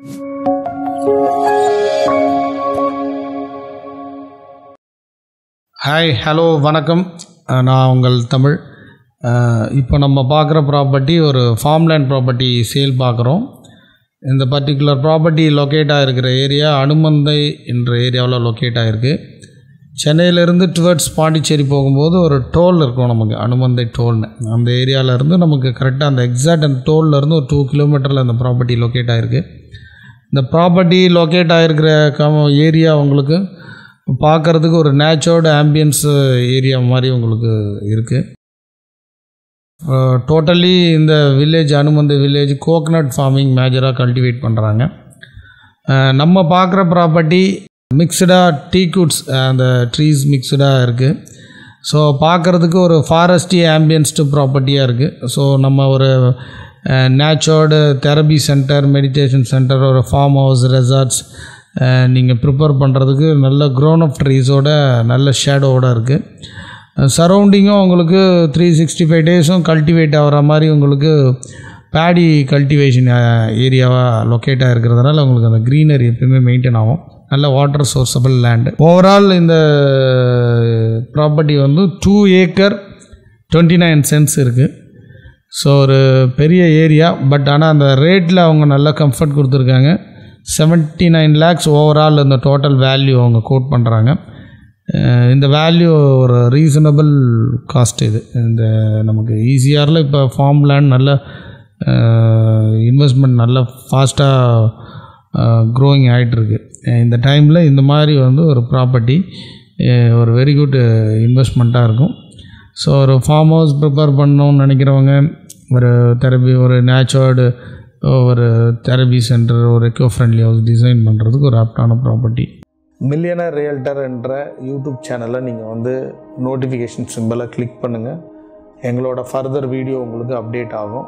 hi hello வணக்கம் அஹ் நான் உங்கள் தமிழ் அஹ் இப்போ நம்ம பார்க்குற ப்ராப்பர்ட்டி ஒரு ஃபார்ம்லேண்ட் ப்ராப்பர்ட்டி சேல் பார்க்குறோம் இந்த பர்டிகுலர் ப்ராப்பர்ட்டி லொக்கேட் ஆகிருக்கிற ஏரியா அனுமந்தை என்ற ஏரியாவில் லொக்கேட் ஆகிருக்கு சென்னையிலேருந்து டுவர்ட்ஸ் பாண்டிச்சேரி போகும்போது ஒரு டோல் இருக்கும் நமக்கு அனுமந்தை டோல்னு அந்த ஏரியாவிலேருந்து நமக்கு கரெக்டாக அந்த எக்ஸாக்ட் அந்த டோல்லேருந்து ஒரு டூ கிலோமீட்டரில் அந்த ப்ராப்பர்ட்டி லொக்கேட் ஆகிருக்கு இந்த ப்ராப்பர்ட்டி லொக்கேட் ஆகிருக்கிற கம் ஏரியா உங்களுக்கு பார்க்குறதுக்கு ஒரு நேச்சர்டு ஆம்பியன்ஸ் ஏரியா மாதிரி உங்களுக்கு இருக்குது டோட்டலி இந்த village Anumantha village coconut farming மேஜராக கல்டிவேட் பண்ணுறாங்க நம்ம பார்க்குற ப்ராப்பர்ட்டி மிக்சடாக டீ குட்ஸ் அந்த ட்ரீஸ் மிக்சடாக இருக்குது ஸோ பார்க்குறதுக்கு ஒரு ஃபாரஸ்டி ஆம்பியன்ஸ்டு ப்ராப்பர்ட்டியாக இருக்குது ஸோ நம்ம ஒரு natured therapy centre meditation centre ஒரு ஃபார்ம் ஹவுஸ் ரெசார்ட்ஸ் நீங்கள் ப்ரிப்பேர் பண்ணுறதுக்கு நல்ல க்ரோன் அப் ட்ரீஸோட நல்ல ஷேடோவோட இருக்குது சரௌண்டிங்கும் உங்களுக்கு த்ரீ சிக்ஸ்டி ஃபைவ் டேஸும் கல்டிவேட் ஆகிற மாதிரி உங்களுக்கு பேடி கல்டிவேஷன் ஏரியாவாக லொக்கேட்டாக இருக்கிறதுனால உங்களுக்கு அந்த க்ரீனரி எப்பயுமே மெயின்டைன் ஆகும் நல்ல வாட்டர் சோர்ஸபிள் லேண்டு ஓவரால் இந்த ப்ராப்பர்ட்டி வந்து two acre twenty nine cents இருக்குது ஸோ ஒரு பெரிய ஏரியா பட் ஆனால் அந்த ரேட்டில் அவங்க நல்ல கம்ஃபர்ட் கொடுத்துருக்காங்க செவன்ட்டி நைன் லேக்ஸ் ஓவரால் இந்த டோட்டல் வேல்யூ அவங்க கோட் பண்ணுறாங்க இந்த வேல்யூ ஒரு ரீசனபிள் காஸ்ட் இது இந்த நமக்கு ஈஸியாரில் இப்போ ஃபார்ம் லேண்ட் நல்ல இன்வெஸ்ட்மெண்ட் நல்ல ஃபாஸ்ட்டாக க்ரோயிங் ஆகிட்டுருக்கு இந்த டைமில் இந்த மாதிரி வந்து ஒரு ப்ராப்பர்ட்டி ஒரு வெரி குட் இன்வெஸ்ட்மெண்ட்டாக இருக்கும் ஸோ ஒரு ஃபார்ம் ஹவுஸ் ப்ரிப்பேர் பண்ணணும்னு நினைக்கிறவங்க ஒரு தெரபி ஒரு நேச்சுரல்டு ஒரு தெரபி சென்டர் ஒரு எக்கோ ஃப்ரெண்ட்லி ஹவுஸ் டிசைன் பண்ணுறதுக்கு ஒரு ஆப்டான ப்ராப்பர்ட்டி மில்லியனர் ரியல்டர் என்ற யூடியூப் சேனலை நீங்கள் வந்து நோட்டிஃபிகேஷன் சிம்பிளை கிளிக் பண்ணுங்கள் எங்களோட ஃபர்தர் வீடியோ உங்களுக்கு அப்டேட் ஆகும்